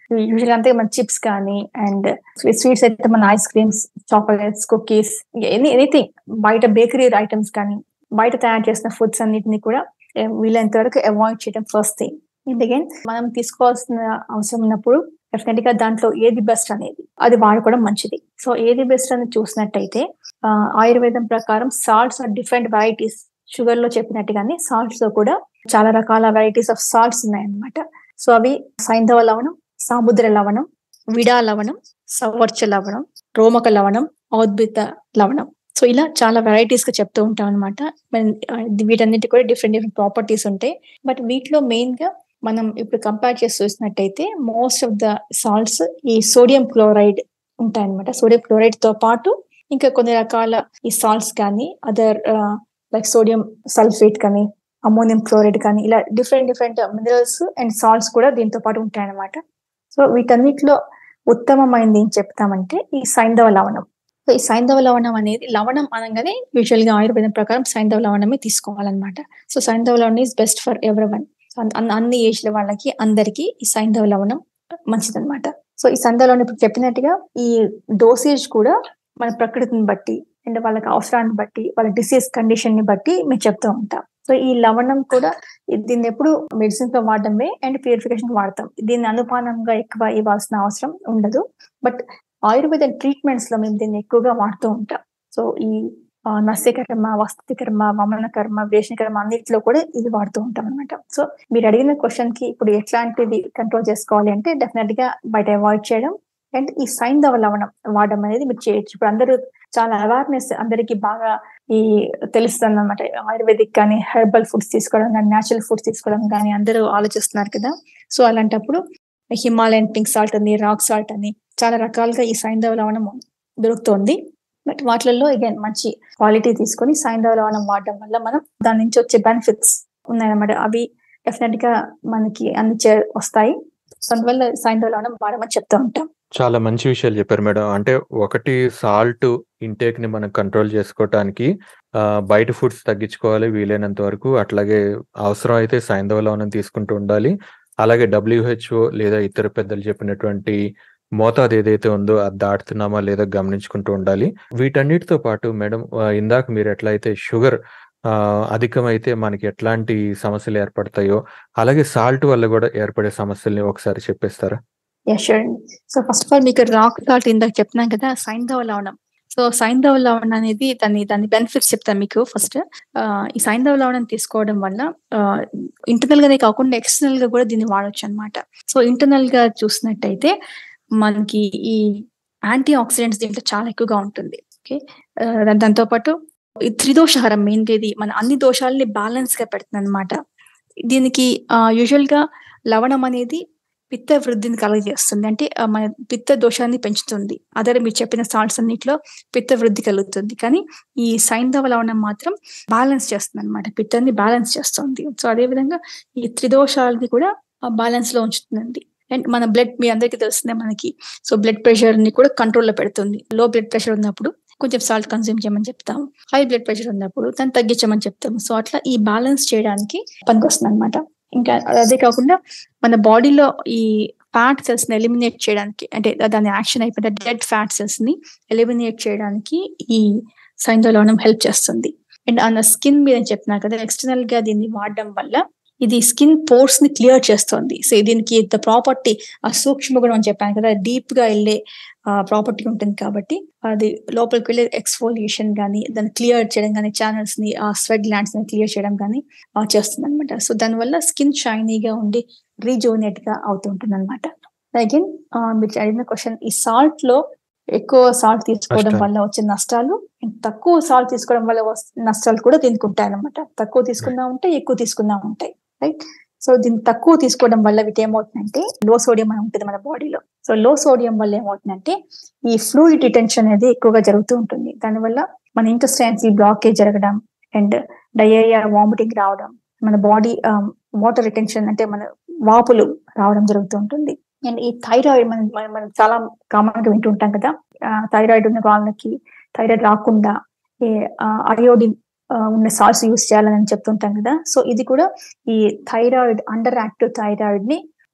యూజువల్ అంతే మన చిప్స్ కానీ అండ్ స్వీట్స్ అయితే మన ice creams chocolates cookies any anything బయట బేకరీ ఐటమ్స్ కానీ బయట తయారు చేసిన ఫుడ్స్ అన్నిటిని కూడా eh, వీలైనంత వరకు అవాయిడ్ చేయడం ఫస్ట్ థింగ్ అండ్ అగైన్ మనం తీసుకోవాల్సిన అవసరం ఉన్నప్పుడు డెఫినెట్ గా దాంట్లో ఏది బెస్ట్ అనేది అది వాడుకోవడం మంచిది సో ఏది బెస్ట్ అని చూసినట్టయితే ఆ, ఆయుర్వేదం ప్రకారం salts are different varieties sugar లో చెప్పినట్టుగానే సాల్ట్స్ లో కూడా చాలా రకాల వెరైటీస్ ఆఫ్ సాల్ట్స్ ఉన్నాయన్నమాట సో అవి సైంధవ లవణం సాముద్ర లవణం విడా లవణం సవర్చ లవణం రోమక లవణం ఔద్భిత లవణం సో ఇలా చాలా వెరైటీస్ గా చెప్తూ ఉంటాం అనమాట వీటన్నిటి కూడా డిఫరెంట్ డిఫరెంట్ ప్రాపర్టీస్ ఉంటాయి బట్ వీటిలో మెయిన్ గా మనం ఇప్పుడు కంపేర్ చేసి చూసినట్టయితే మోస్ట్ ఆఫ్ ద సాల్ట్స్ ఈ సోడియం క్లోరైడ్ ఉంటాయన్నమాట సోడియం క్లోరైడ్ తో పాటు ఇంకా కొన్ని రకాల ఈ సాల్ట్స్ కానీ అదర్ లైక్ సోడియం సల్ఫేట్ కానీ అమోనియం క్లోరైడ్ కానీ ఇలా different different minerals and salts కూడా దీంతో పాటు ఉంటాయన్నమాట సో వీటన్నిటిలో ఉత్తమమైనది ఏం చెప్తామంటే ఈ సైంధవ లవణం సో ఈ సైంధవ లవణం అనేది లవణం అనగానే యూజువల్ గా ఆయుర్వేదం ప్రకారం సైంధవ లవణమే తీసుకోవాలన్నమాట సో సైంధవ లవణం is best for every one అన్ని ఏజ్ల వాళ్ళకి అందరికీ ఈ సైంధవ లవణం మంచిదన్నమాట సో ఈ సైంధవ లవణం ఇప్పుడు చెప్పినట్టుగా ఈ డోసేజ్ కూడా మన ప్రకృతిని బట్టి అండ్ వాళ్ళకి అవసరాన్ని బట్టి వాళ్ళ డిసీజ్ కండిషన్ ని బట్టి మేము చెప్తూ ఉంటాం సో ఈ లవణం కూడా ఇది- దీన్ని ఎప్పుడు మెడిసిన్స్ లో వాడడమే అండ్ ప్యూరిఫికేషన్ వాడతాం దీన్ని అనుపానంగా ఎక్కువ ఇవ్వాల్సిన అవసరం ఉండదు బట్ ఆయుర్వేద ట్రీట్మెంట్స్ లో మేము దీన్ని ఎక్కువగా వాడుతూ ఉంటాం సో ఈ ఆ, నస్యకర్మ వసతికర్మ వమన కర్మ వేషకర్మ అన్నిటిలో కూడా ఇది వాడుతూ ఉంటాం అనమాట సో మీరు అడిగిన క్వశ్చన్ కి ఇప్పుడు ఎట్లాంటిది కంట్రోల్ చేసుకోవాలి అంటే డెఫినెట్ గా బయట అవాయిడ్ చేయడం అండ్ ఈ సైంధవ లవణం వాడడం అనేది మీరు చేయొచ్చు ఇప్పుడు అందరూ చాలా అవేర్నెస్ అందరికి బాగా ఈ తెలుస్తుంది అనమాట ఆయుర్వేదిక్ కానీ హెర్బల్ ఫుడ్స్ తీసుకోవడం కానీ న్యాచురల్ ఫుడ్స్ తీసుకోవడం కానీ అందరూ ఆలోచిస్తున్నారు కదా సో అలాంటప్పుడు హిమాలయన్ పింక్ సాల్ట్ అని రాక్ సాల్ట్ అని చాలా రకాలుగా ఈ సైంధవ లవణం దొరుకుతోంది బట్ వాటిల్లో అగైన్ మంచి క్వాలిటీ తీసుకొని సైంధవ లవణం వాడడం వల్ల మనం దాని నుంచి వచ్చే బెనిఫిట్స్ ఉన్నాయన్నమాట అవి డెఫినెట్ గా మనకి అన్ని చే- వస్తాయి సో అందువల్ల సైంధవ లవణం వాడమని చెప్తూ ఉంటాం చాలా మంచి విషయాలు చెప్పారు మేడం. అంటే ఒకటి సాల్ట్ ఇంటేక్‌ని మనం కంట్రోల్ చేసుకోవటానికి ఆహ్, బయట ఫుడ్స్ తగ్గించుకోవాలి వీలైనంత వరకు. అట్లాగే అవసరం అయితే సైంధవ లవణం తీసుకుంటూ ఉండాలి. అలాగే డబ్ల్యూహెచ్ఓ లేదా ఇతర పెద్దలు చెప్పినటువంటి మోతాదు ఏదైతే ఉందో అది దాటుతున్నామా లేదా గమనించుకుంటూ ఉండాలి. వీటన్నిటితో పాటు మేడం ఆహ్, ఇందాక మీరు ఎట్లయితే షుగర్ ఆహ్, అధికమైతే మనకి ఎట్లాంటి సమస్యలు ఏర్పడతాయో, అలాగే సాల్ట్ వల్ల గూడా ఏర్పడే సమస్యల్ని ఒకసారి చెప్పేస్తారా? యాహ్! ష్యూర్ అండి. సో ఫస్ట్ ఆఫ్ ఆల్ మీకు రాక్ సాల్ట్ ఇందాక చెప్పినాం కదా! సైంధవ లవణం. సో సైంధవ లవణం అనేది దాని దాని బెనిఫిట్స్ చెప్తాను మీకు ఫస్ట్. ఆహ్, ఈ సైంధవ లవణం తీసుకోవడం వల్ల ఆహ్, ఇంటర్నల్ గానే కాకుండా ఎక్స్‌టర్నల్ గా కూడా దీన్ని వాడొచ్చనమాట. సో ఇంటర్నల్ గా చూసినట్టయితే మనకి ఈ యాంటీ ఆక్సిడెంట్స్ దీంట్లో చాలా ఎక్కువగా ఉంటుంది. ఓకే. ఆహ్, దా దాంతో పాటు ఈ త్రిదోషహరం మెయిన్‌గా ఇది మన అన్ని దోషాల్ని బ్యాలెన్స్‌గా పెడుతుందనమాట. దీనికి ఆహ్, యూజువల్‌గా లవణం అనేది పిత్త వృద్ధిని కలుగజేస్తుంది. అంటే ఆహ్, మన పిత్త దోషాన్ని పెంచుతుంది. అదర్ మీరు చెప్పిన సాల్ట్స్ అన్నిట్లో పిత్త వృద్ధి కలుగుతుంది. కానీ ఈ సైంధవ లవణం మాత్రం బ్యాలెన్స్ చేస్తుందనమాట. పిత్తాన్ని బ్యాలెన్స్ చేస్తుంది. సో అదే విధంగా ఈ త్రిదోషాలని కూడా ఆహ్, బ్యాలెన్స్‌లో ఉంచుతుందండి. అండ్ మన బ్లడ్ మీ అందరికీ తెలిసిందే మనకి. సో బ్లడ్ ప్రెషర్‌ని కూడా కంట్రోల్‌లో పెడుతుంది. లో బ్లడ్ ప్రెషర్ ఉన్నప్పుడు కొంచెం సాల్ట్ కన్జ్యూమ్ చేయమని చెప్తాము. హై బ్లడ్ ప్రెషర్ ఉన్నప్పుడు దాన్ని తగ్గించమని చెప్తాము. సో అట్లా ఈ బ్యాలెన్స్ చేయడానికి పనికొస్తుందనమాట. ఇంకా అదే కాకుండా మన బాడీలో ఈ ఫ్యాట్ సెల్స్‌ని ఎలిమినేట్ చేయడానికి అంటే దాని యాక్షన్ అయిపోయిన డెడ్ ఫ్యాట్ సెల్స్‌ని ఎలిమినేట్ చేయడానికి ఈ సైంధవ లవణం హెల్ప్ చేస్తుంది. అండ్ ఆన్ ద స్కిన్ మీద చెప్పినా కదా! ఎక్స్‌టర్నల్‌గా దీన్ని వాడడం వల్ల ఇది స్కిన్ పోర్స్‌ని క్లియర్ చేస్తుంది. సో దీనికి ద ప్రాపర్టీ ఆ సూక్ష్మ గుణం అని చెప్పాను కదా! డీప్‌గా ఎళ్ళే ఆహ్, ప్రాపర్టీ ఉంటుంది కాబట్టి అది లోపలికి వెళ్లి ఎక్స్‌ఫోలియేషన్ గాని, దాన్ని క్లియర్ చేయడం గాని, చానెల్స్‌ని ఆ స్వెట్ గ్లాండ్స్‌ని క్లియర్ చేయడం గాని ఆహ్, చేస్తుందనమాట. సో దానివల్ల స్కిన్ షైనీగా ఉండి రీజువనేట్‌గా అవుతూ ఉంటుందనమాట. అగైన్ ఆహ్, మీరు అడిగిన క్వెషన్ ఈ సాల్ట్‌లో ఎక్కువ సాల్ట్ తీసుకోవడం నష్టాలు. వల్ల వచ్చే నష్టాలు, అండ్ తక్కువ సాల్ట్ తీసుకోవడం వల్ల వస్ నష్టాలు కూడా దీనికి ఉంటాయన్నమాట. తక్కువ తీసుకున్నా ఉంటాయి, ఎక్కువ తీసుకున్నా ఉంటాయి. రైట్. సో దీన్ని తక్కువ తీసుకోవడం వల్ల వీటి ఏమవుతుందంటే లో సోడియం అని ఉంటుంది మన బాడీలో. సో లో సోడియం వల్ల ఏమవుతుందంటే ఈ ఫ్లూయిడ్ రిటెన్షన్ అనేది ఎక్కువగా జరుగుతూ ఉంటుంది. దానివల్ల మన ఇంటెస్టైన్స్‌కి బ్లాకేజ్ జరగడం అండ్ డయేరియా, వామిటింగ్ రావడం, మన బాడీ ఆహ్, వాటర్ రిటెన్షన్ అంటే మన వాపులు రావడం జరుగుతూ ఉంటుంది. అండ్ ఈ థైరాయిడ్ మనం మనం మనం చాలా కామన్‌గా వింటూ ఉంటాం కదా! ఆహ్, థైరాయిడ్ ఉన్న వాళ్ళకి థైరాయిడ్ రాకుండా ఈ ఆహ్, అయోడిన్ ఆహ్, ఉన్న సాల్ట్స్ యూజ్ చేయాలని చెప్తుంటాం కదా! సో ఇది కూడా ఈ థైరాయిడ్ అండర్ యాక్టివ్ థైరాయిడ్‌ని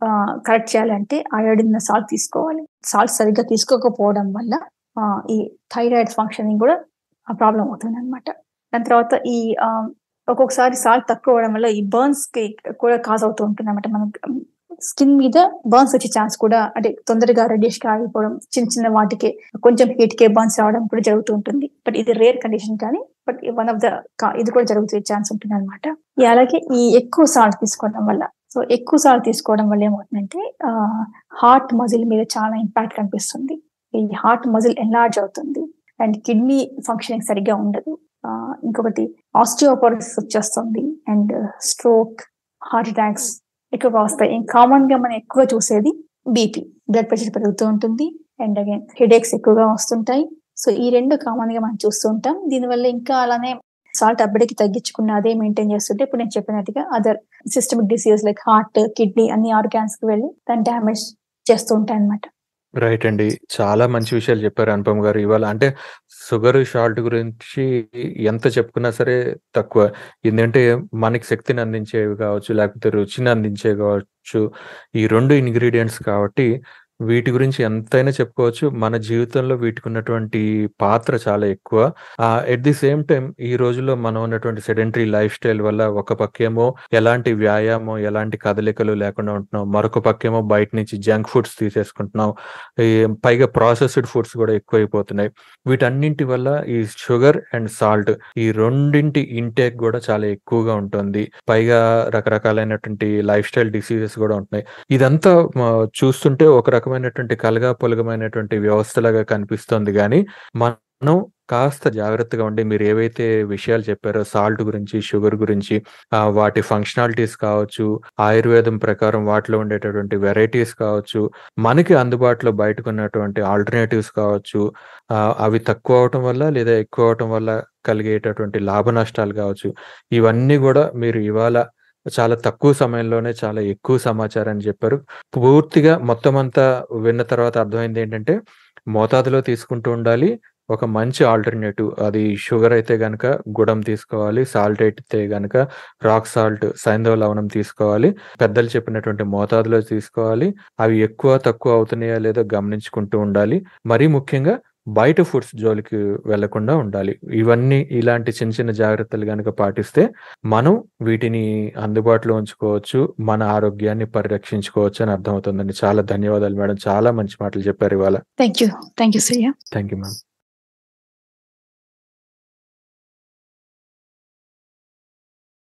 కరెక్ట్ చేయాలంటే అయోడిన్ సాల్ట్ తీసుకోవాలి సాల్ట్ సరిగ్గా తీసుకోకపోవడం వల్ల ఆ, ఈ థైరాయిడ్ ఫంక్షనింగ్ కూడా ప్రాబ్లం అవుతుంది అనమాట దాని తర్వాత ఈ ఆ, ఒక్కొక్కసారి సాల్ట్ తక్కువ అవడం వల్ల ఈ బర్న్స్ కి కూడా కాజ్ అవుతూ ఉంటుంది అనమాట మనం స్కిన్ మీద బర్న్స్ వచ్చే ఛాన్స్ కూడా అంటే తొందరగా రెడిష్ గా ఆగిపోవడం చిన్న చిన్న వాటికి కొంచెం హీట్ కే బర్న్స్ రావడం కూడా జరుగుతూ ఉంటుంది బట్ ఇది రేర్ కండిషన్ కానీ బట్ వన్ ఆఫ్ ద ఇది కూడా జరుగుతున్న ఛాన్స్ ఉంటుంది అనమాట అలాగే ఈ ఎక్కువ సాల్ట్ తీసుకోవడం వల్ల సో ఎక్కువ సాల్ట్ తీసుకోవడం వల్ల ఏమవుతుందంటే హార్ట్ మజిల్ మీద చాలా ఇంపాక్ట్ కనిపిస్తుంది ఈ హార్ట్ మజిల్ ఎన్లార్జ్ అవుతుంది అండ్ కిడ్నీ ఫంక్షనింగ్ సరిగ్గా ఉండదు ఆ, ఇంకొకటి ఆస్టియోపరోసిస్ వచ్చేస్తుంది అండ్ స్ట్రోక్ హార్ట్ అటాక్స్ ఎక్కువగా వస్తాయి కామన్ గా మనం ఎక్కువ చూసేది బీపీ బ్లడ్ ప్రెషర్ పెరుగుతూ ఉంటుంది అండ్ అగైన్ హెడేక్స్ ఎక్కువగా వస్తుంటాయి సో ఈ రెండు కామన్ గా మనం చూస్తూ ఉంటాం దీనివల్ల ఇంకా అలానే సాల్ట్ అప్పటికి తగ్గించుకున్న అదే మెయింటైన్ చేస్తుంటే ఇప్పుడు నేను చెప్పినట్టుగా other systemic disease like heart kidney అన్ని ఆర్గాన్స్ కి వెళ్ళి దాన్ని డ్యామేజ్ చేస్తూ ఉంటాయి అనమాట రైట్ అండి. చాలా మంచి విషయాలు చెప్పారు అనుపమ్ గారు ఇవాళ. అంటే షుగర్, సాల్ట్ గురించి ఎంత చెప్పుకున్నా సరే తక్కువ. ఏందంటే మనకి శక్తిని అందించేవి కావచ్చు, లేకపోతే రుచిని అందించేవి కావచ్చు. ఈ 2 ఇంగ్రీడియెంట్స్ కాబట్టి వీటి గురించి ఎంతైనా చెప్పుకోవచ్చు. మన జీవితంలో వీటికున్నటువంటి పాత్ర చాలా ఎక్కువ. ఆహ్, ఎట్ ది సేమ్ టైమ్ ఈ రోజుల్లో మనం ఉన్నటువంటి సెడెంటరీ లైఫ్ స్టైల్ వల్ల ఒక పక్కేమో ఎలాంటి వ్యాయామం, ఎలాంటి కదలికలు లేకుండా ఉంటున్నాం. మరొక పక్కేమో బయట నుంచి జంక్ ఫుడ్స్ తీసేసుకుంటున్నాం. ఈ పైగా ప్రాసెస్డ్ ఫుడ్స్ కూడా ఎక్కువైపోతున్నాయి. వీటన్నింటి వల్ల ఈ షుగర్ అండ్ సాల్ట్ ఈ రెండింటి ఇంటేక్ కూడా చాలా ఎక్కువగా ఉంటుంది. పైగా రకరకాలైనటువంటి లైఫ్ స్టైల్ డిసీజెస్ కూడా ఉంటున్నాయి. ఇదంతా మ చూస్తుంటే ఒక రకమైనటువంటి కలగాపులగమైనటువంటి వ్యవస్థలాగా కనిపిస్తోంది గానీ, మనం కాస్త జాగ్రత్తగా ఉండి మీరు ఏవైతే విషయాలు చెప్పారో సాల్ట్ గురించి, షుగర్ గురించి ఆహ్, వాటి ఫంక్షనాలిటీస్ కావచ్చు, ఆయుర్వేదం ప్రకారం వాటిలో ఉండేటటువంటి వెరైటీస్ కావచ్చు, మనకి అందుబాటులో బయటకున్నటువంటి ఆల్టర్‌నేటివ్స్ కావచ్చు, ఆహ్, అవి తక్కువ అవ్వటం వల్ల లేదా ఎక్కువ అవ్వటం వల్ల కలిగేటటువంటి లాభ నష్టాలు కావచ్చు. ఇవన్నీ గూడా మీరు ఇవాళ చాలా తక్కువ సమయంలోనే చాలా ఎక్కువ సమాచారాన్ని చెప్పారు. పూర్తిగా మొత్తం అంతా విన్న తర్వాత అర్థమైందేంటంటే మోతాదులో తీసుకుంటూ ఉండాలి. ఒక మంచి ఆల్టర్‌నేటివ్ అది షుగర్ అయితే గనక గుడం తీసుకోవాలి. సాల్ట్ అయితే గనక రాక్ సాల్ట్ సైంధవ లవణం తీసుకోవాలి. పెద్దలు చెప్పినటువంటి మోతాదులో తీసుకోవాలి. అవి ఎక్కువ, తక్కువ అవుతున్నాయా లేదో గమనించుకుంటూ ఉండాలి. మరీ ముఖ్యంగా బయట ఫుడ్స్ జోలికి వెళ్ళకుండా ఉండాలి. ఇవన్నీ ఇలాంటి చిన్న చిన్న జాగ్రత్తలు గనక పాటిస్తే మనం వీటిని అందుబాటులో ఉంచుకోవచ్చు. మన ఆరోగ్యాన్ని పరిరక్షించుకోవచ్చు అని అర్థమవుతుందండి. చాలా ధన్యవాదాలు మేడం. చాలా మంచి మాటలు చెప్పారు ఇవాళ. Thank you. Thank you Shreya. Thank you ma'am.